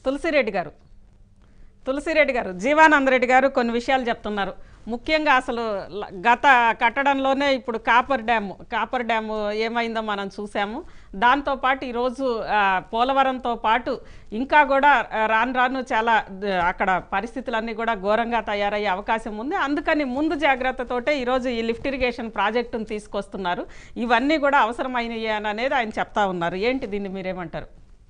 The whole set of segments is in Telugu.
తులసిరెడ్డి గారు తులసిరెడ్డి గారు జీవానందరెడ్డి గారు కొన్ని విషయాలు చెప్తున్నారు ముఖ్యంగా అసలు ల- గత కట్టడంలోనే ఇప్పుడు కాపర్ డ్యామ్ కాపర్ డ్యామ్ ఏమైందో మనం చూసాము దాంతోపాటు ఈరోజు ఆ, పోలవరంతో పాటు ఇంకా కూడా ఆ, రాను రాను చాలా ద- అక్కడ పరిస్థితులన్నీ కూడా ఘోరంగా తయారయ్యే అవకాశం ఉంది అందుకని ముందు జాగ్రత్తతోటే ఈరోజు ఈ లిఫ్ట్ ఇరిగేషన్ ప్రాజెక్టును తీసుకొస్తున్నారు ఇవన్నీ కూడా అవసరమైనవి అని అనేది ఆయన చెప్తా ఉన్నారు ఏంటి దీన్ని మీరేమంటారు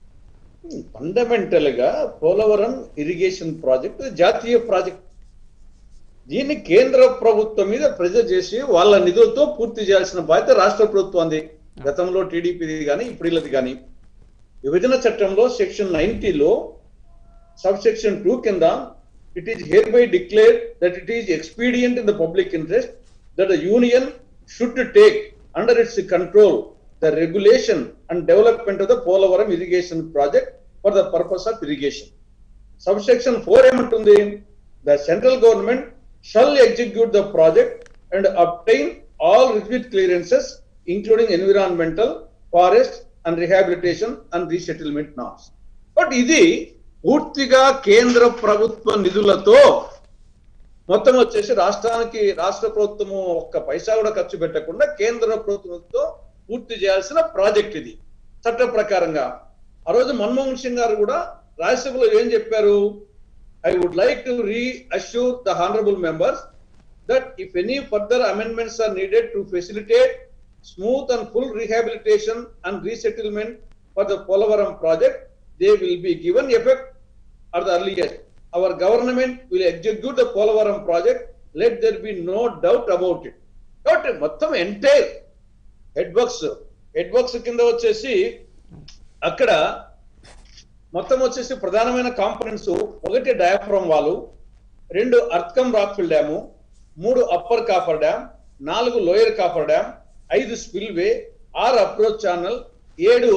ఫండమెంటల్ గా పోలవరం ఇరిగేషన్ ప్రాజెక్ట్ జాతీయ ప్రాజెక్ట్ దీన్ని కేంద్ర ప్రభుత్వం మీద ప్రెజర్ చేసి వాళ్ళ నిధులతో పూర్తి చేయాల్సిన బాధ్యత రాష్ట్ర ప్రభుత్వంది గతంలో టీడీపీది కానీ ఇప్పుడుది కానీ విభజన చట్టంలో సెక్షన్ నైన్టీలో సబ్ సెక్షన్ టూ కింద it is hereby declare that it is expedient in the public interest that the union should take under its control the regulation and development of the Polavaram irrigation project for the purpose of irrigation sub section four ఏమంటుంది the central government shall execute the project and obtain all requisite clearances including environmental forest and rehabilitation and resettlement norms but ఇది పూర్తిగా కేంద్ర ప్రభుత్వ నిధులతో మొత్తం వచ్చేసి రాష్ట్రానికి రాష్ట్ర ప్రభుత్వము ఒక్క పైసా కూడా ఖర్చు పెట్టకుండా కేంద్ర ప్రభుత్వంతో పూర్తి చేయాల్సిన ప్రాజెక్ట్ ఇది చట్ట ప్రకారంగా ఆ రోజు మన్మోహన్ సింగ్ గారు కూడా రాజ్యసభలో ఏం చెప్పారు I would like to reassure the honourable members that if any further amendments are needed to facilitate smooth and full rehabilitation and resettlement for the Polavaram project, they will be given effect at the earliest. Our government will execute the Polavaram project. Let there be no doubt about it. కాబట్టి మొత్తం entire head works head works కింద వచ్చేసి అక్కడ మొత్తం వచ్చేసి ప్రధానమైన కాంపనెంట్స్ ఒకటి డయాఫ్రమ్ వాలు రెండు అర్త్కమ్ రాక్ఫిల్ డ్యాము మూడు అప్పర్ కాఫర్ డ్యామ్ నాలుగు లోయర్ కాఫర్ డ్యామ్ ఐదు స్పిల్ వే ఆరు అప్రోచ్ ఛానల్ ఏడు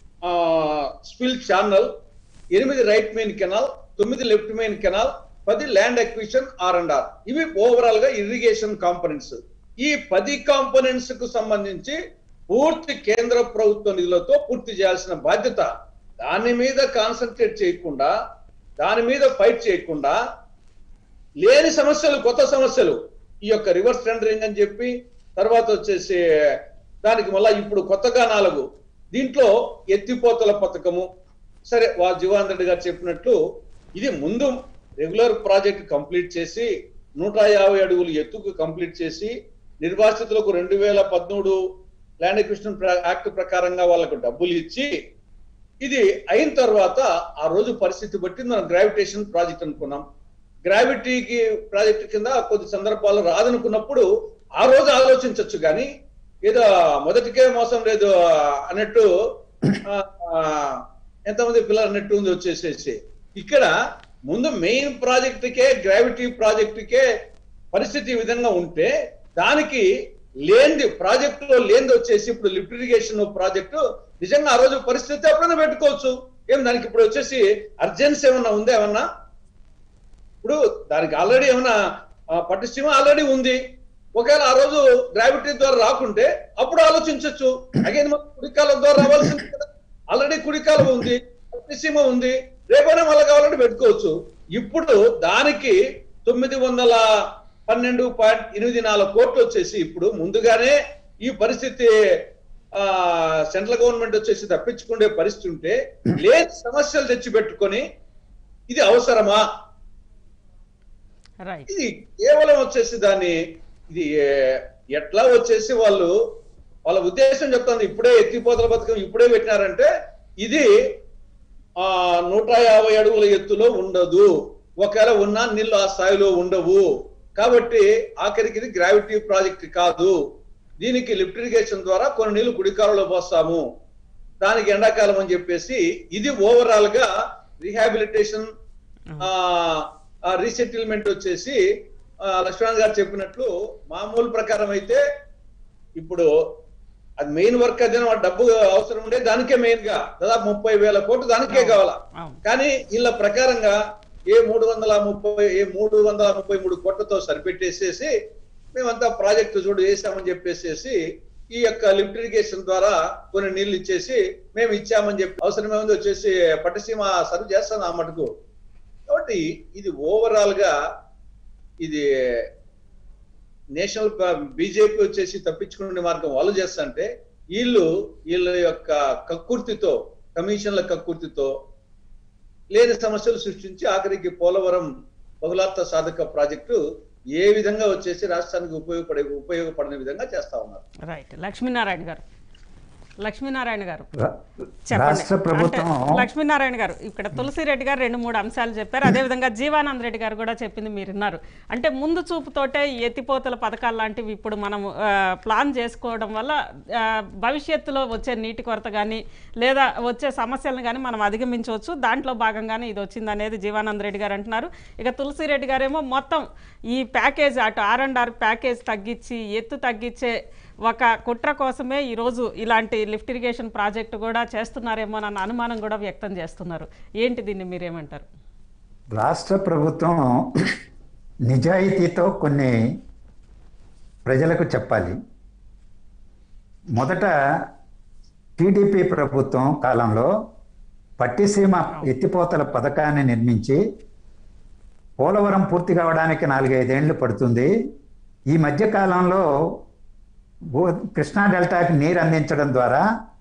స్పిల్ ఛానల్ ఎనిమిది రైట్ మెయిన్ కెనాల్ తొమ్మిది లెఫ్ట్ మెయిన్ కెనాల్ పది land acquisition R and R ఇవి ఓవరాల్ గా ఇరిగేషన్ కాంపనెంట్స్ ఈ పది కాంపనెంట్స్ కు సంబంధించి పూర్తి కేంద్ర ప్రభుత్వ నిధులతో పూర్తి చేయాల్సిన బాధ్యత దాని మీద కాన్సన్ట్రేట్ చేయకుండా దాని మీద ఫైట్ చేయకుండా లేని సమస్యలు కొత్త సమస్యలు ఈ యొక్క రివర్స్ టెండరింగ్ అని చెప్పి తర్వాత వచ్చేసి దానికి మళ్ళా ఇప్పుడు కొత్తగా నాలుగు దీంట్లో ఎత్తిపోతల పథకము సరే వా జీవాన్ రెడ్డి గారు చెప్పినట్లు ఇది ముందు రెగ్యులర్ ప్రాజెక్ట్ కంప్లీట్ చేసి నూట యాభై అడుగులు ఎత్తుకు కంప్లీట్ చేసి నిర్వాసితులకు రెండు వేల పదమూడు ల్యాండ్ ఎక్విషన్ యాక్ట్ ప్రకారంగా వాళ్ళకు డబ్బులు ఇచ్చి ఇది అయిన తర్వాత ఆ రోజు పరిస్థితి బట్టి మనం గ్రావిటేషన్ ప్రాజెక్ట్ అనుకున్నాం గ్రావిటీకి ప్రాజెక్ట్ కింద కొద్ది సందర్భాలు రాదనుకున్నప్పుడు ఆ రోజు ఆలోచించవచ్చు కానీ ఏదో మొదటికే మోసం లేదు అన్నట్టు ఆ, ఆ, ఎంతమంది పిల్లలు అన్నట్టు ఉంది వచ్చేసేసి ఇక్కడ ముందు మెయిన్ ప్రాజెక్టుకే గ్రావిటీ ప్రాజెక్టుకే పరిస్థితి ఈ విధంగా ఉంటే దానికి లేనిది ప్రాజెక్టులో లేనిది వచ్చేసి ఇప్పుడు లిఫ్ట్ ఇరిగేషన్ ప్రాజెక్టు నిజంగా ఆ రోజు పరిస్థితి ఎప్పుడైనా పెట్టుకోవచ్చు ఏం దానికి ఇప్పుడు వచ్చేసి అర్జెన్సీ ఏమన్నా ఉందా ఏమన్నా ఇప్పుడు దానికి ఆల్రెడీ ఏమైనా పట్టిసీమ ఆల్రెడీ ఉంది ఒకవేళ ఆ రోజు గ్రావిటీ ద్వారా రాకుంటే అప్పుడు ఆలోచించవచ్చు అగైన్ మనం కుడికాలం ద్వారా రావాల్సింది కదా ఆల్రెడీ కుడికాలం ఉంది పట్టిసీమ ఉంది రేపైనా మళ్ళీ కావాలంటే పెట్టుకోవచ్చు ఇప్పుడు దానికి తొమ్మిది వందల పన్నెండు పాయింట్ ఎనిమిది నాలుగు కోట్లు వచ్చేసి ఇప్పుడు ముందుగానే ఈ పరిస్థితి ఆ సెంట్రల్ గవర్నమెంట్ వచ్చేసి తప్పించుకునే పరిస్థితి ఉంటే లేని సమస్యలు తెచ్చి పెట్టుకొని ఇది అవసరమా రైట్ ఇది కేవలం వచ్చేసి దాన్ని ఇది ఏ- ఎట్లా వచ్చేసి వాళ్ళు వాళ్ళ ఉద్దేశం చెప్తుంది ఇప్పుడే ఎత్తిపోతల పథకం ఇప్పుడే పెట్టినారంటే ఇది ఆ నూట యాభై అడుగుల ఎత్తులో ఉండదు ఒకవేళ ఉన్నా నీళ్ళు ఆ స్థాయిలో ఉండవు కాబట్టి ఆఖరికి ఇది గ్రావిటీ ప్రాజెక్ట్ కాదు దీనికి లిఫ్ట్ ఇరిగేషన్ ద్వారా కొన్ని నీళ్లు కుడికాలలో పోస్తాము దానికి ఎండాకాలం అని చెప్పేసి ఇది ఓవరాల్ గా రీహాబిలిటేషన్ ఆ రీసెటిల్మెంట్ వచ్చేసి ఆ, లక్ష్మణ్ గారు చెప్పినట్లు మామూలు ప్రకారం అయితే ఇప్పుడు అది మెయిన్ వర్క్ అదే డబ్బు అవసరం ఉండే దానికే మెయిన్ గా దాదాపు ముప్పై వేల కోట్లు దానికే కావాలా అవును కానీ వీళ్ళ ప్రకారంగా ఏ మూడు వందల ముప్పై ఏ మూడు వందల ముప్పై మూడు కోట్లతో సరిపెట్టేసేసి మేమంతా ప్రాజెక్టు చూడు వేసామని చెప్పేసేసి ఈ యొక్క లిఫ్ట్ ఇరిగేషన్ ద్వారా కొన్ని నీళ్లు ఇచ్చేసి మేము ఇచ్చామని చెప్పి అవసరమే ఉంది వచ్చేసి పట్టసీమ సర్వ్ చేస్తాను ఆ మటుకు కాబట్టి ఇది ఓవరాల్ గా ఇది నేషనల్ బీజేపీ వచ్చేసి తప్పించుకునే మార్గం వాళ్ళు చేస్తుంటే వీళ్ళు వీళ్ళ యొక్క కక్కుర్తితో కమిషన్ల కక్కుర్తితో లేని సమస్యలు సృష్టించి ఆఖరికి పోలవరం బహుళార్థ సాధక ప్రాజెక్టు ఏ విధంగా వచ్చేసి రాష్ట్రానికి ఉపయోగపడే ఉపయోగపడిన విధంగా చేస్తా ఉన్నారు రైట్ లక్ష్మీనారాయణ గారు లక్ష్మీనారాయణ గారు రా- చెప్పండి రాష్ట్ర ప్రభుత్వం అంటే లక్ష్మీనారాయణ గారు ఇక్కడ తులసిరెడ్డి గారు రెండు మూడు అంశాలు చెప్పారు అదేవిధంగా జీవానంద్ రెడ్డి గారు కూడా చెప్పింది మీరు విన్నారు అంటే ముందు చూపుతోటే ఈ ఎత్తిపోతల పథకాలు లాంటివి ఇప్పుడు మనం ఆ, ప్లాన్ చేసుకోవడం వల్ల ఆ, భవిష్యత్తులో వచ్చే నీటి కొరత కానీ లేదా వచ్చే సమస్యలను కానీ మనం అధిగమించవచ్చు దాంట్లో భాగంగానే ఇది వచ్చింది అనేది జీవానంద్ రెడ్డి గారు అంటున్నారు ఇక తులసిరెడ్డి గారేమో మొత్తం ఈ ప్యాకేజ్ అటు ఆర్ అండ్ ఆర్ ప్యాకేజ్ తగ్గించి ఎత్తు తగ్గించే ఒక కుట్ర కోసమే ఈరోజు ఇలాంటి లిఫ్ట్ ఇరిగేషన్ ప్రాజెక్టు కూడా చేస్తున్నారేమో అన్న అనుమానం కూడా వ్యక్తం చేస్తున్నారు ఏంటి దీన్ని మీరేమంటారు రాష్ట్ర ప్రభుత్వం నిజాయితీతో కొన్ని ప్రజలకు చెప్పాలి మొదట టీడీపీ ప్రభుత్వం కాలంలో పట్టిసీమ ఎత్తిపోతల పథకాన్ని నిర్మించి పోలవరం పూర్తి కావడానికి నాలుగైదేండ్లు పడుతుంది ఈ మధ్య కాలంలో గో- కృష్ణా డెల్టాకి నీరు అందించడం ద్వారా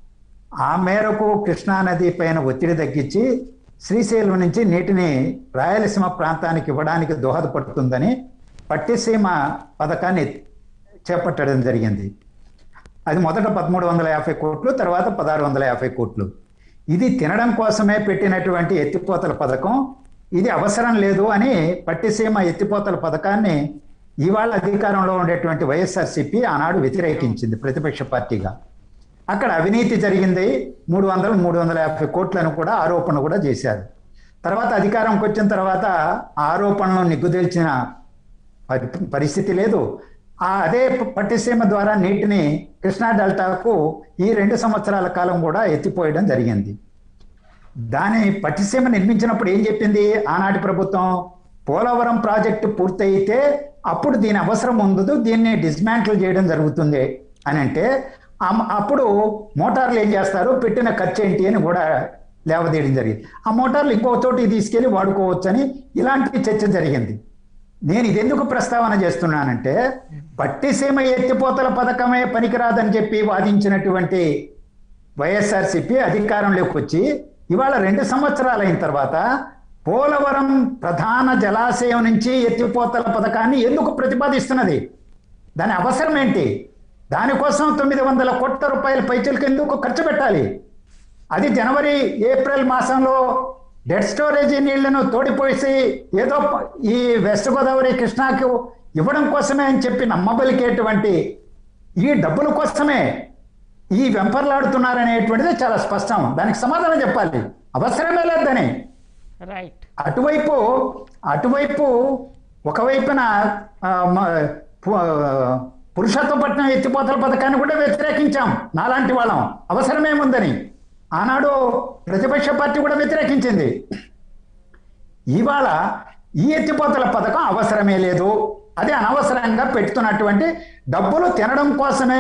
ఆ మేరకు కృష్ణా నది పైన ఒత్తిడి తగ్గించి శ్రీశైలం నుంచి నీటిని రాయలసీమ ప్రాంతానికి ఇవ్వడానికి దోహదపడుతుందని పట్టిసీమ పథకాన్ని చేపట్టడం జరిగింది అది మొదట పదమూడు వందల యాభై కోట్లు తర్వాత పదహారు వందల యాభై కోట్లు ఇది తినడం కోసమే పెట్టినటువంటి ఎత్తిపోతల పథకం ఇది అవసరం లేదు అని పట్టిసీమ ఎత్తిపోతల పథకాన్ని ఇవాళ అధికారంలో ఉండేటువంటి వైఎస్ఆర్సీపీ ఆనాడు వ్యతిరేకించింది ప్రతిపక్ష పార్టీగా అక్కడ అవినీతి జరిగింది మూడు వందలు మూడు వందల యాభై కోట్లను కూడా ఆరోపణ కూడా చేశారు తర్వాత అధికారంకి వచ్చిన తర్వాత ఆ ఆరోపణలను నిగ్గుదేల్చిన పరి- పరిస్థితి లేదు ఆ అదే ప- పట్టిసీమ ద్వారా నీటిని కృష్ణా డెల్టాకు ఈ రెండు సంవత్సరాల కాలం కూడా ఎత్తిపోయడం జరిగింది దాని పట్టిసీమ నిర్మించినప్పుడు ఏం చెప్పింది ఆనాటి ప్రభుత్వం పోలవరం ప్రాజెక్టు పూర్తయితే అప్పుడు దీని అవసరం ఉండదు దీన్ని డిస్మాంటిల్ చేయడం జరుగుతుంది అని అంటే ఆ- అప్పుడు మోటార్లు ఏం చేస్తారు పెట్టిన ఖర్చు ఏంటి అని కూడా లేవదీయడం జరిగింది ఆ మోటార్లు ఇంకో చోటికి తీసుకెళ్లి వాడుకోవచ్చు అని ఇలాంటి చర్చ జరిగింది నేను ఇది ఎందుకు ప్రస్తావన చేస్తున్నానంటే పట్టిసీమ ఎత్తిపోతల పథకమే పనికిరాదని చెప్పి వాదించినటువంటి వైఎస్ఆర్సిపి అధికారంలోకి వచ్చి ఇవాళ రెండు సంవత్సరాలు అయిన తర్వాత పోలవరం ప్రధాన జలాశయం నుంచి ఎత్తిపోతల పథకాన్ని ఎందుకు ప్రతిపాదిస్తున్నది దాని అవసరం ఏంటి దానికోసం తొమ్మిది వందల కోట్ల రూపాయల పైచలకు ఎందుకు ఖర్చు పెట్టాలి అది జనవరి ఏప్రిల్ మాసంలో డెడ్ స్టోరేజీ నీళ్లను తోడిపోసి ఏదో ప- ఈ వెస్ట్ గోదావరి కృష్ణాకు ఇవ్వడం కోసమే అని చెప్పి నమ్మబలికేటువంటి ఈ డబ్బుల కోసమే ఈ వెంపర్లాడుతున్నారనేటువంటిది చాలా స్పష్టం దానికి సమాధానం చెప్పాలి అవసరమే లేదని రైట్ అటువైపు అటువైపు ఒకవైపున ఆ, మ- పు- పురుషత్వపట్నం ఎత్తిపోతల పథకాన్ని కూడా వ్యతిరేకించాం నాలాంటి వాళ్ళం అవసరమేముందని ఆనాడు ప్రతిపక్ష పార్టీ కూడా వ్యతిరేకించింది ఇవాళ ఈ ఎత్తిపోతల పథకం అవసరమే లేదు అది అనవసరంగా పెడుతున్నటువంటి డబ్బులు తినడం కోసమే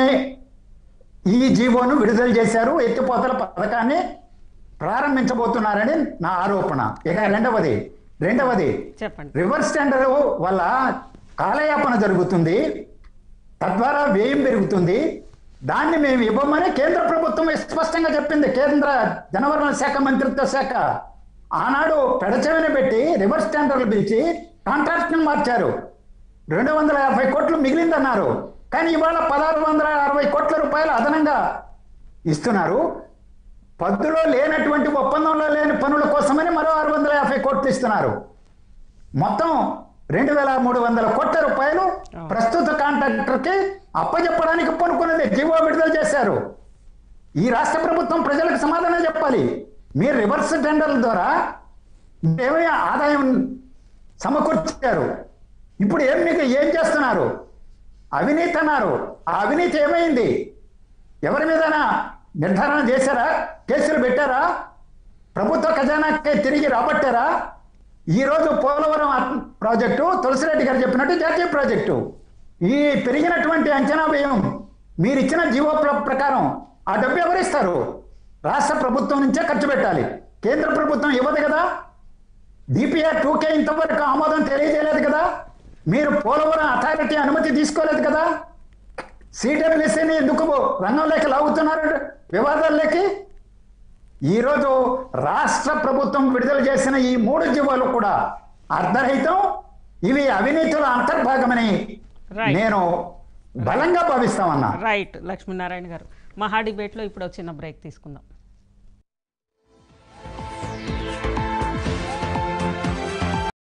ఈ జీవోను విడుదల చేశారు ఎత్తిపోతల పథకాన్ని ప్రారంభించబోతున్నారని నా ఆరోపణ ఇక రెండవది రెండవది చెప్పండి రివర్స్ టెండర్ వల్ల కాలయాపన జరుగుతుంది తద్వారా వ్యయం పెరుగుతుంది దాన్ని మేము ఇవ్వమని కేంద్ర ప్రభుత్వం స్పష్టంగా చెప్పింది కేంద్ర జనవరుల శాఖ మంత్రిత్వ శాఖ ఆనాడు పెడచెవిన పెట్టి రివర్స్ టెండర్లు పిలిచి కాంట్రాక్ట్ని మార్చారు రెండు వందల యాభై కోట్లు మిగిలిందన్నారు కానీ ఇవాళ పదహారు వందల అరవై కోట్ల రూపాయలు అదనంగా ఇస్తున్నారు పద్దులో లేనటువంటి ఒప్పందంలో లేని పనుల కోసమని మరో ఆరు వందల యాభై కోట్లు ఇస్తున్నారు మొత్తం రెండు వేల మూడు వందల కోట్ల రూపాయలు ప్రస్తుత కాంట్రాక్టర్కి అప్పచెప్పడానికి పూనుకున్నది జీవో విడుదల చేశారు ఈ రాష్ట్ర ప్రభుత్వం ప్రజలకు సమాధానం చెప్పాలి మీరు రివర్స్ టెండర్ల ద్వారా ఏమీ ఆదాయం సమకూర్చారు ఇప్పుడు ఏం మీకు ఏం చేస్తున్నారు అవినీతి అన్నారు ఆ అవినీతి ఏమైంది ఎవరి మీదైనా నిర్ధారణ చేశారా కేసులు పెట్టారా ప్రభుత్వ ఖజానాకే తిరిగి రాబట్టారా ఈరోజు పోలవరం ఆత్మ- ప్రాజెక్టు తులసిరెడ్డి గారు చెప్పినట్టు జాతీయ ప్రాజెక్టు ఈ పెరిగినటువంటి అంచనా వ్యయం మీరు ఇచ్చిన జీవో ప్ర- ప్రకారం ఆ డబ్బు ఎవరిస్తారు రాష్ట్ర ప్రభుత్వం నుంచే ఖర్చు పెట్టాలి కేంద్ర ప్రభుత్వం ఇవ్వదు కదా డిపిఆర్ టూకే ఇంతవరకు ఆమోదం తెలియజేయలేదు కదా మీరు పోలవరం అథారిటీ అనుమతి తీసుకోలేదు కదా సిడబ్ల్యూసీని ఎందుకు రంగంలోకి లాగుతున్నారు వివాదాల్లోకి ఈరోజు రాష్ట్ర ప్రభుత్వం విడుదల చేసిన ఈ మూడు జీవోలు కూడా అర్ధరహితం ఇవి అవినీతుల అంతర్భాగమని Right. నేను బలంగా భావిస్తామన్నా రైట్ లక్ష్మీనారాయణ గారు మహా డిబేట్లో ఇప్పుడు ఒక చిన్న బ్రేక్ తీసుకుందాం